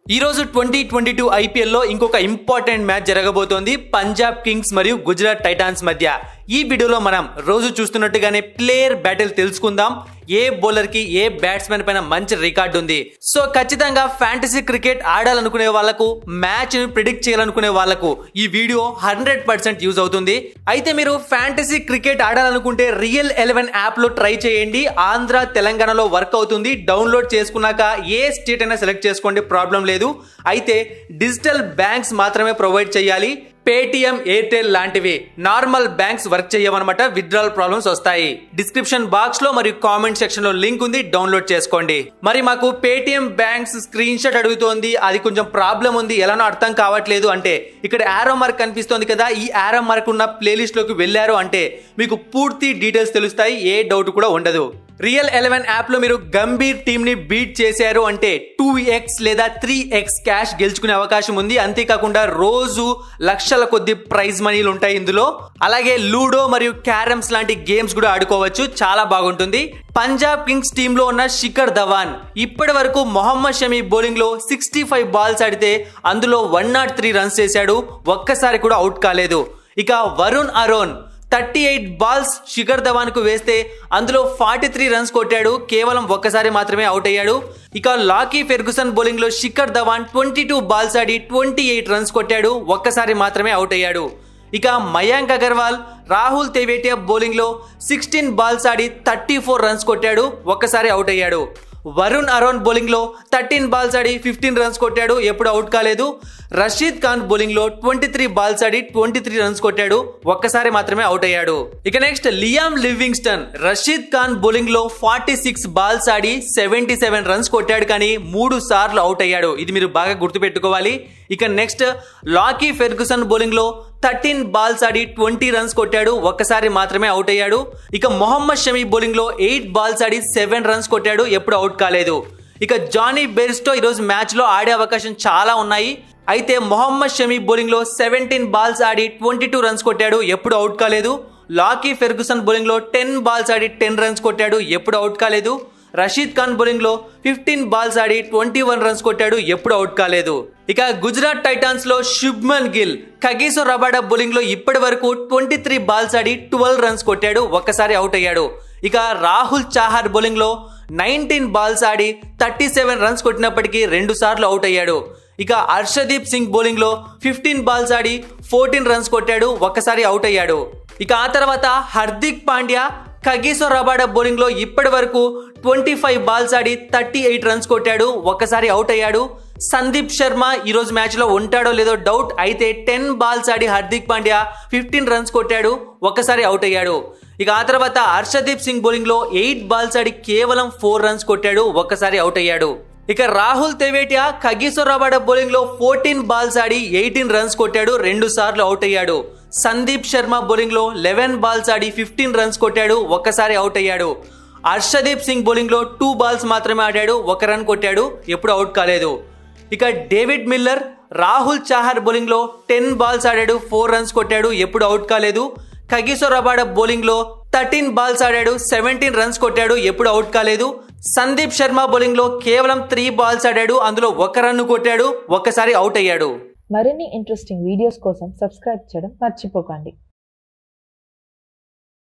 ఈ రోజు twenty twenty two IPL లో ఇంకొక ఇంపార్టెంట్ మ్యాచ్ జరగబోతోంది పంజాబ్ కింగ్స్ మరియు గుజరాత్ టైటాన్స్ మధ్య ఈ వీడియోలో మనం రోజు చూస్తున్నట్టుగానే ప్లేయర్ బ్యాటిల్ తెలుసుకుందాం ఏ బౌలర్ కి ఏ బ్యాట్స్మెన్ పైన మంచి రికార్డు ఉంది సో ఖచ్చితంగా ఫ్యాంటసీ క్రికెట్ ఆడాలనుకునే వాళ్ళకు మ్యాచ్ ని ప్రిడిక్ట్ చేయాలనుకునే వాళ్ళకు ఈ వీడియో హండ్రెడ్ పర్సెంట్ యూజ్ అవుతుంది అయితే మీరు ఫ్యాంటసీ క్రికెట్ ఆడాలనుకుంటే రియల్ ఎలెవెన్ యాప్ లో ట్రై చేయండి ఆంధ్ర తెలంగాణలో వర్క్ అవుతుంది డౌన్లోడ్ చేసుకున్నాక ఏ స్టేట్ అయినా సెలెక్ట్ చేసుకోండి ప్రాబ్లం లేదు అయితే డిజిటల్ బ్యాంక్స్ మాత్రమే ప్రొవైడ్ చేయాలి పేటిఎం ఎయిర్టెల్ లాంటివి నార్మల్ బ్యాంక్స్ వర్క్ చేయవన్నమాట విత్డ్రాల్ ప్రాబ్లమ్స్ వస్తాయి డిస్క్రిప్షన్ బాక్స్ లో మరియు కామెంట్ సెక్షన్ లో లింక్ ఉంది డౌన్లోడ్ చేసుకోండి మరి మాకు పేటిఎం బ్యాంక్స్ స్క్రీన్ షాట్ అడుగుతోంది అది కొంచెం ప్రాబ్లం ఉంది ఎలానో అర్థం కావట్లేదు అంటే ఇక్కడ ఆరో మార్క్ కనిపిస్తోంది కదా ఈ ఆరో మార్క్ ఉన్న ప్లేలిస్ట్ లోకి వెళ్ళారు అంటే మీకు పూర్తి డీటెయిల్స్ తెలుస్తాయి ఏ డౌట్ కూడా ఉండదు రియల్ ఎలెవెన్ యాప్ లో మీరు గంభీర్ టీమ్ ని బీట్ చేశారు అంటే టూ ఎక్స్ లేదా త్రీ ఎక్స్ క్యాష్ గెలుచుకునే అవకాశం ఉంది అంతేకాకుండా రోజు లక్షల కొద్ది ప్రైజ్ మనీలు ఉంటాయి ఇందులో అలాగే లూడో మరియు క్యారమ్స్ లాంటి గేమ్స్ కూడా ఆడుకోవచ్చు చాలా బాగుంటుంది పంజాబ్ కింగ్స్ టీమ్ లో ఉన్న శిఖర్ ధవాన్ ఇప్పటి వరకు మొహమ్మద్ షమీ బౌలింగ్ లో సిక్స్టీ ఫైవ్ బాల్స్ ఆడితే అందులో వన్ నాట్ త్రీ రన్స్ చేశాడు ఒక్కసారి కూడా అవుట్ కాలేదు ఇక Varun Aaron thirty eight balls Shikhar Dhawan కు వేస్తే అందులో ఫార్టీ త్రీ రన్స్ కొట్టాడు కేవలం ఒక్కసారి మాత్రమే అవుట్ అయ్యాడు ఇక లాకీ ఫెర్గుసన్ బౌలింగ్ లో Shikhar Dhawan twenty two balls ఆడి ట్వంటీ ఎయిట్ రన్స్ కొట్టాడు ఒక్కసారి మాత్రమే అవుట్ అయ్యాడు ఇక మయాంక్ అగర్వాల్ రాహుల్ తెవేటియా బౌలింగ్ లో సిక్స్టీన్ బాల్స్ ఆడి థర్టీ ఫోర్ రన్స్ కొట్టాడు ఒక్కసారి అవుట్ అయ్యాడు వరుణ్ అరోన్ బౌలింగ్ లో థర్టీన్ బాల్స్ ఆడి ఫిఫ్టీన్ రన్స్ కొట్టాడు ఎప్పుడు అవుట్ కాలేదు రషీద్ ఖాన్ బౌలింగ్ లో ట్వంటీ త్రీ బాల్స్ ఆడి ట్వంటీ త్రీ రన్స్ కొట్టాడు ఒక్కసారి మాత్రమే అవుట్ అయ్యాడు ఇక next Liam Livingstone Rashid Khan bowling లో ఫార్టీ సిక్స్ బాల్స్ ఆడి సెవెంటీ సెవెన్ రన్స్ కొట్టాడు కానీ మూడు సార్లు అవుట్ అయ్యాడు ఇది మీరు బాగా గుర్తుపెట్టుకోవాలి ఇక నెక్స్ట్ లాకీ ఫెర్గుసన్ బౌలింగ్ లో థర్టీన్ బాల్స్ ఆడి ట్వంటీ రన్స్ కొట్టాడు ఒక్కసారి మాత్రమే అవుట్ అయ్యాడు ఇక మొహమ్మద్ షమీ బౌలింగ్ లో ఎయిట్ బాల్స్ ఆడి సెవెన్ రన్స్ కొట్టాడు ఎప్పుడు అవుట్ కాలేదు ఇక జానీ బెర్స్టో ఈరోజు మ్యాచ్ లో ఆడే అవకాశం చాలా ఉన్నాయి అయితే మొహమ్మద్ షమీ బౌలింగ్ లో సెవెంటీన్ బాల్స్ ఆడి ట్వంటీ టూ రన్స్ కొట్టాడు ఎప్పుడు అవుట్ కాలేదు లాకీ ఫెర్గుసన్ బౌలింగ్ లో టెన్ బాల్స్ ఆడి టెన్ రన్స్ కొట్టాడు ఎప్పుడు అవుట్ కాలేదు రషీద్ ఖాన్ బౌలింగ్ లో ఫిఫ్టీన్ బాల్స్ ఆడి ట్వంటీ వన్ రన్స్ కొట్టాడు ఎప్పుడు అవుట్ కాలేదు ఇక గుజరాత్ టైటాన్స్ లో Shubman Gill Kagiso Rabada bowling లో ఇప్పటి వరకు ట్వంటీ త్రీ బాల్స్ ఆడి ట్వెల్వ్ రన్స్ కొట్టాడు ఒక్కసారి అవుట్ అయ్యాడు ఇక రాహుల్ చాహర్ బౌలింగ్ లో నైన్టీన్ బాల్స్ ఆడి థర్టీ సెవెన్ రన్స్ కొట్టినప్పటికీ రెండు సార్లు అవుట్ అయ్యాడు ఇక హర్షదీప్ సింగ్ బౌలింగ్ లో ఫిఫ్టీన్ బాల్స్ ఆడి ఫోర్టీన్ రన్స్ కొట్టాడు ఒక్కసారి అవుట్ అయ్యాడు ఇక ఆ తర్వాత Hardik Pandya Kagiso Rabada bowling లో ఇప్పటి వరకు ట్వంటీ ఫైవ్ బాల్స్ ఆడి థర్టీ ఎయిట్ రన్స్ కొట్టాడు ఒక్కసారి అవుట్ అయ్యాడు సందీప్ శర్మ ఈ రోజు మ్యాచ్ లో ఉంటాడో లేదో డౌట్ అయితే టెన్ బాల్స్ ఆడి హార్దిక్ పాండ్యా ఫిఫ్టీన్ రన్స్ కొట్టాడు ఒక్కసారి అవుట్ అయ్యాడు ఇక ఆ తర్వాత హర్షదీప్ సింగ్ బౌలింగ్ లో ఎయిట్ బాల్స్ ఆడి కేవలం ఫోర్ రన్స్ కొట్టాడు ఒక్కసారి అవుట్ అయ్యాడు ఇక Rahul Tewatia Kagiso Rabada bowling లో ఫోర్టీన్ బాల్స్ ఆడి ఎయిటీన్ రన్స్ కొట్టాడు రెండు సార్లు అవుట్ అయ్యాడు సందీప్ శర్మ బౌలింగ్ లో లెవెన్ బాల్స్ ఆడి ఫిఫ్టీన్ రన్స్ కొట్టాడు ఒక్కసారి అవుట్ అయ్యాడు హర్షదీప్ సింగ్ బౌలింగ్ లో టూ బాల్స్ మాత్రమే ఆడాడు ఒక రన్ కొట్టాడు ఎప్పుడు అవుట్ కాలేదు ఇక David Miller Rahul Chahar bowling లో టెన్ బాల్స్ ఆడాడు ఫోర్ రన్స్ కొట్టాడు ఎప్పుడు అవుట్ కాలేదు కగిసో రబాడా బౌలింగ్ లో థర్టీన్ బాల్స్ ఆడాడు సెవెంటీన్ రన్స్ కొట్టాడు ఎప్పుడు అవుట్ కాలేదు సందీప్ శర్మ బౌలింగ్ లో కేవలం త్రీ బాల్స్ ఆడాడు అందులో ఒక రన్ కొట్టాడు ఒక్కసారి అవుట్ అయ్యాడు మరిన్ని ఇంట్రెస్టింగ్ వీడియోస్ కోసం సబ్స్క్రైబ్ చేయడం మర్చిపోకండి